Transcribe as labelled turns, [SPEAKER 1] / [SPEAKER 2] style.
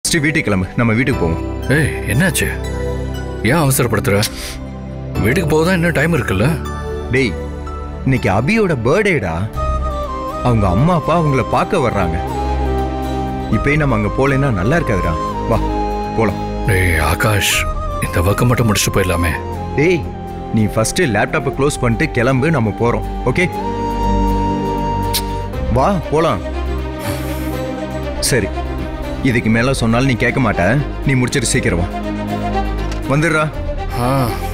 [SPEAKER 1] ஸ்ரீ வீட்டுக்கு கிளம்பு நம்ம வீட்டுக்கு போவோம்
[SPEAKER 2] ஏய் என்னாச்சு ஏன் அவசரப்படுத்துற வீட்டுக்கு போக இன்னும் டைம் இருக்குல்ல
[SPEAKER 1] டேய் இன்னைக்கு அபியோட பர்த்டேடா அவங்க அம்மா அப்பா அவங்கள பார்க்க வர்றாங்க இப்பயே நம்ம அங்க போலேன்னா நல்லா இருக்காதுடா வா போலாம்
[SPEAKER 2] டேய் ஆகாஷ் இந்த ஒர்க்கை மட்டும் முடிச்சுட்டு போயிடலாமே
[SPEAKER 1] டேய் நீ ஃபர்ஸ்ட் லேப்டாப்பை க்ளோஸ் பண்ணிட்டு கிளம்பு நம்ம போறோம் ஓகே வா போலாம் சரி இதுக்கு மேல சொன்னாலும் நீ கேட்க மாட்ட நீ முடிச்சிட்டு சீக்கிரம் வா வந்துடுறா
[SPEAKER 2] ஆ